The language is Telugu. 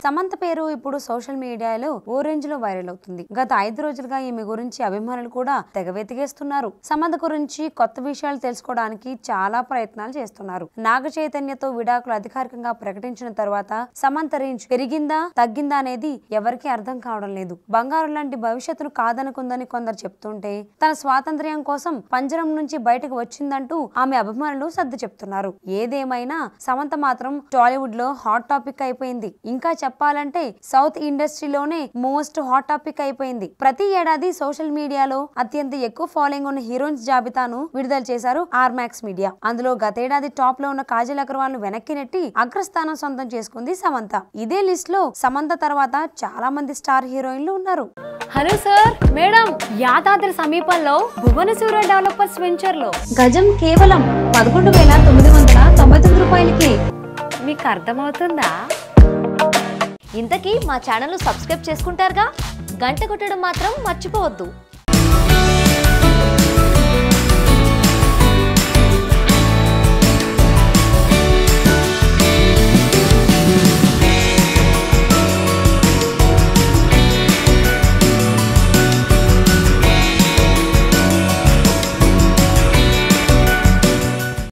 సమంత పేరు ఇప్పుడు సోషల్ మీడియాలో ఓ రేంజ్ లో వైరల్ అవుతుంది గత ఐదు రోజులుగా ఈమె గురించి అభిమానులు కూడా తెగ వెతికేస్తున్నారు సమంత గురించి కొత్త విషయాలు తెలుసుకోవడానికి చాలా ప్రయత్నాలు చేస్తున్నారు నాగ చైతన్యతో విడాకులు అధికారికంగా ప్రకటించిన తర్వాత సమంత రేంజ్ పెరిగిందా తగ్గిందా అనేది ఎవరికీ అర్థం కావడం లేదు బంగారం లాంటి భవిష్యత్తును కాదనుకుందని కొందరు చెప్తుంటే తన స్వాతంత్ర్యం కోసం పంజరం నుంచి బయటకు వచ్చిందంటూ ఆమె అభిమానులు సర్ది చెప్తున్నారు ఏదేమైనా సమంత మాత్రం టాలీవుడ్ లో హాట్ టాపిక్ అయిపోయింది ఇంకా చెప్పాలంటే సౌత్ ఇండస్ట్రీలోనే మోస్ట్ హాట్ టాపిక్ అయిపోయింది ప్రతి ఏడాది సోషల్ మీడియాలో అత్యంత ఎక్కువ ఫాలోయింగ్ ఉన్న హీరోయిన్స్ జాబితాను విడుదల చేశారు ఆర్మాక్స్ మీడియా అందులో గతేడాది టాప్ లో ఉన్న కాజల్ అగర్వాల్ ను వెనక్కి నెట్టి అగ్రస్థానం సొంతం చేసుకుంది సమంత ఇదే లిస్ట్ లో సమంత తర్వాత చాలా మంది స్టార్ హీరోయిన్లు ఉన్నారు హలో సార్ మేడం యాదాద్రి సమీపంలో భువనసూర డెవలపర్స్ వెంచర్ లో గజం కేవలం పదకొండు వేల తొమ్మిది వందల తొంభై తొమ్మిది రూపాయలకి మీకు అర్థమవుతుందా ఇంతకీ మా ఛానల్ సబ్స్క్రైబ్ చేసుకుంటారుగా గంట కొట్టడం మాత్రం మర్చిపోవద్దు